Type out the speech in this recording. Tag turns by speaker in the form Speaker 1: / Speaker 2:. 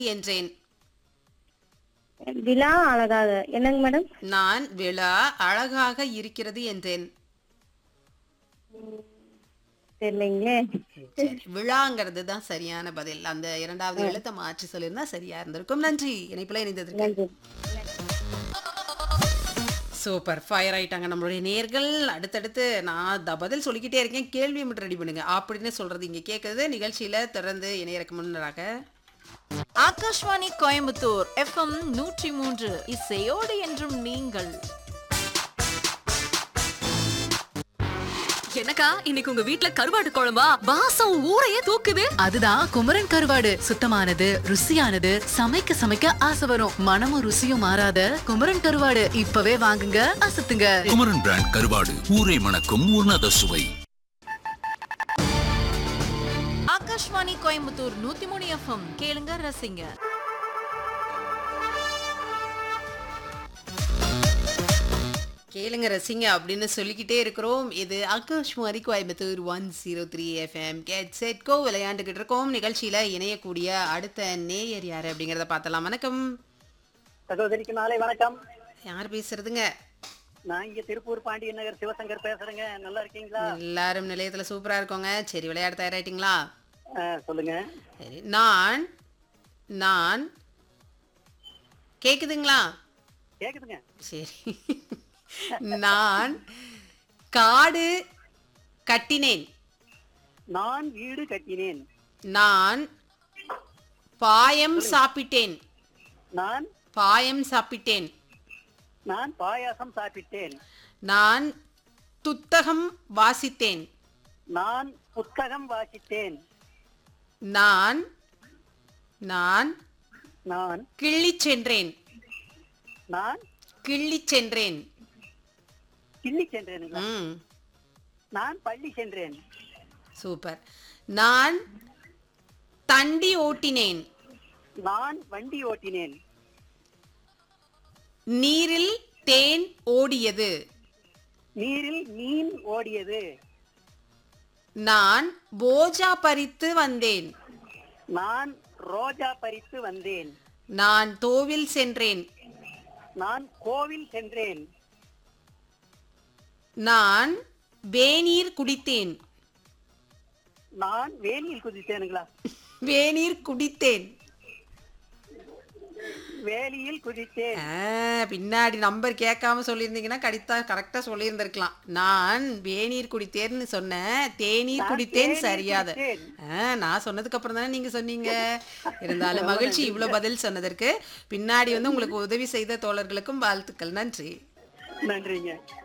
Speaker 1: என்றேன்
Speaker 2: விழா அழகாக என்னங்க மேடம்
Speaker 1: நான் விழா அழகாக இருக்கிறது என்றேன்
Speaker 2: தெரியலைங்களே
Speaker 1: சரி விழாங்கிறது தான் சரியான பதில் அந்த இரண்டாவது எழுத்தை மாற்றி சொல்லியிருந்தா சரியா இருந்திருக்கும் நன்றி இணைப்புல இணைந்ததற்கு
Speaker 2: நன்றி
Speaker 1: சூப்பர் ஃபயர் ஆயிட்டாங்க நம்மளுடைய நேர்கள் அடுத்தடுத்து நான் த பதில் சொல்லிக்கிட்டே இருக்கேன் கேள்வி மட்டும் ரெடி பண்ணுங்க அப்படின்னு சொல்றது இங்க கேட்குறது நிகழ்ச்சியில தொடர்ந்து இணையறக்கு முன்னராக
Speaker 3: ஆகாஷ்வாணி கோயம்புத்தூர் எஃப்எம் நூற்றி மூன்று இசையோடு என்றும் நீங்கள்
Speaker 4: என்னக்கா இன்னைக்கு உங்க வீட்ல கருவாடு குழம்பா வாசம் ஊரையே தூக்குது
Speaker 5: அதுதான் குமரன் கருவாடு சுத்தமானது ருசியானது சமைக்க சமைக்க ஆசை வரும் மனமும் ருசியும் மாறாத குமரன் கருவாடு இப்பவே வாங்குங்க அசத்துங்க
Speaker 6: குமரன் பிராண்ட் கருவாடு ஊரை மணக்கும் உன்னத சுவை
Speaker 3: ஆகாஷ்வாணி கோயம்புத்தூர் நூத்தி மூணு எஃப்எம் கேளுங்க ரசிங்க
Speaker 1: கேளுங்க ரசிங்க அப்படின்னு சொல்லிக்கிட்டே இருக்கிறோம் இது Akashvani Coimbatore one zero three FM get set go விளையாண்டுகிட்டு இருக்கோம் நிகழ்ச்சியில இணையக்கூடிய அடுத்த நேயர் யாரு அப்படிங்கறத பார்த்தலாம் வணக்கம்
Speaker 7: சகோதரிக்கு மாலை வணக்கம்
Speaker 1: யார் பேசுறதுங்க
Speaker 7: நான் இங்க திருப்பூர் பாண்டியன் நகர் சிவசங்கர் பேசுறேங்க நல்லா இருக்கீங்களா
Speaker 1: எல்லாரும் நிலையத்துல சூப்பரா இருக்கோங்க சரி விளையாட தயாராயிட்டீங்களா
Speaker 7: ஆ, சொல்லுங்க
Speaker 1: சரி நான் நான் கேக்குதுங்களா
Speaker 7: கேக்குதுங்க
Speaker 1: சரி நான் காடு கட்டினேன்
Speaker 7: நான் வீடு கட்டினேன்
Speaker 1: நான் பாயம் சாப்பிட்டேன்
Speaker 7: நான்
Speaker 1: பாயம் சாப்பிட்டேன்
Speaker 7: நான் பாயாசம் சாப்பிட்டேன்
Speaker 1: நான் துத்தகம் வாசித்தேன்
Speaker 7: நான் புத்தகம் வாசித்தேன்
Speaker 1: நான் நான்
Speaker 7: நான்
Speaker 1: கிள்ளிச் சென்றேன்
Speaker 7: நான்
Speaker 1: கிள்ளிச் சென்றேன்
Speaker 7: கிள்ளி சென்றேனுங்களா
Speaker 1: ம்
Speaker 7: நான் பள்ளி சென்றேன்
Speaker 1: சூப்பர் நான் தண்டி ஓட்டினேன்
Speaker 7: நான் வண்டி ஓட்டினேன்
Speaker 1: நீரில் தேன் ஓடியது
Speaker 7: நீரில் மீன் ஓடியது
Speaker 1: நான் போஜா பறித்து வந்தேன்
Speaker 7: நான் ரோஜா பறித்து வந்தேன்
Speaker 1: நான் தோவில் சென்றேன்
Speaker 7: நான் கோவில் சென்றேன்
Speaker 1: நான் வேநீர் குடித்தேன்
Speaker 7: நான் வேலியில் குதித்தேனுங்களா
Speaker 1: வேநீர் குடித்தேன்
Speaker 7: வேலியில் குதித்தேன்
Speaker 1: ஆ, பின்னாடி நம்பர் கேட்காம சொல்லியிருந்தீங்கன்னா கடித்தா கரெக்டா சொல்லியிருந்திருக்கலாம் நான் வேநீர் குடித்தேன்னு சொன்னேன் தேநீர்
Speaker 7: நான்
Speaker 1: குடித்தேன்
Speaker 7: தேநீர்
Speaker 1: சரியாத
Speaker 7: குடித்தேன்.
Speaker 1: ஆ, நான் சொன்னதுக்கு அப்புறம் தானே நீங்க சொன்னீங்க இருந்தாலும் மகிழ்ச்சி இவ்வளவு பதில் சொன்னதற்கு பின்னாடி வந்து உங்களுக்கு உதவி செய்த தோழர்களுக்கும் வாழ்த்துக்கள் நன்றி
Speaker 7: நன்றிங்க